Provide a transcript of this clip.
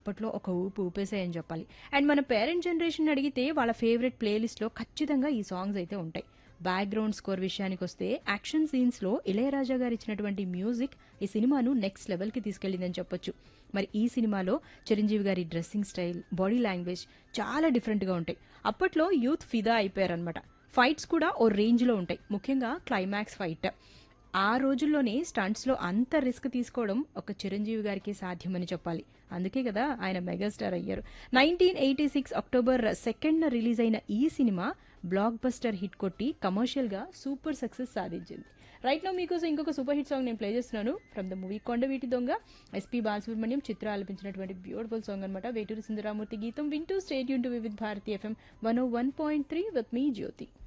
అప్పట్లో ఒక ఊపు ఊపేసాయని చెప్పాలి అండ్ మన పేరెంట్ జనరేషన్ అడిగితే వాళ్ళ ఫేవరెట్ ప్లేలిస్ట్లో ఖచ్చితంగా ఈ సాంగ్స్ అయితే ఉంటాయి బ్యాక్గ్రౌండ్ స్కోర్ విషయానికి వస్తే యాక్షన్ సీన్స్లో ఇళయరాజా గారు ఇచ్చినటువంటి మ్యూజిక్ ఈ సినిమాను నెక్స్ట్ లెవెల్కి తీసుకెళ్ళిందని చెప్పొచ్చు మరి ఈ సినిమాలో చిరంజీవి గారి డ్రెస్సింగ్ స్టైల్ బాడీ లాంగ్వేజ్ చాలా డిఫరెంట్గా ఉంటాయి అప్పట్లో యూత్ ఫిదా అయిపోయారనమాట ఫైట్స్ కూడా ఓ రేంజ్లో ఉంటాయి ముఖ్యంగా క్లైమాక్స్ ఫైట్ ఆ రోజుల్లోనే స్టంట్స్లో అంత రిస్క్ తీసుకోవడం ఒక చిరంజీవి గారికి సాధ్యమని చెప్పాలి అందుకే కదా ఆయన మెగాస్టార్ అయ్యారు నైన్టీన్ ఎయిటీ సిక్స్ అక్టోబర్ సెకండ్న రిలీజ్ అయిన ఈ సినిమా బ్లాక్ బస్టర్ హిట్ కొట్టి కమర్షియల్గా సూపర్ సక్సెస్ సాధించింది రైట్ నో మీకోసం ఇంకొక సూపర్ హిట్ సాంగ్ నేను ప్లే చేస్తున్నాను from the movie Kondaveeti Donga SP Balasubrahmanyam Chithra ఆలపించినటువంటి బ్యూటిఫుల్ సాంగ్ అనమాట వేటూరి సుందరామూర్తి గీతం వింటూ స్టేట్ యూన్ to Vividh Bharati FM one O one point three with me Jyothi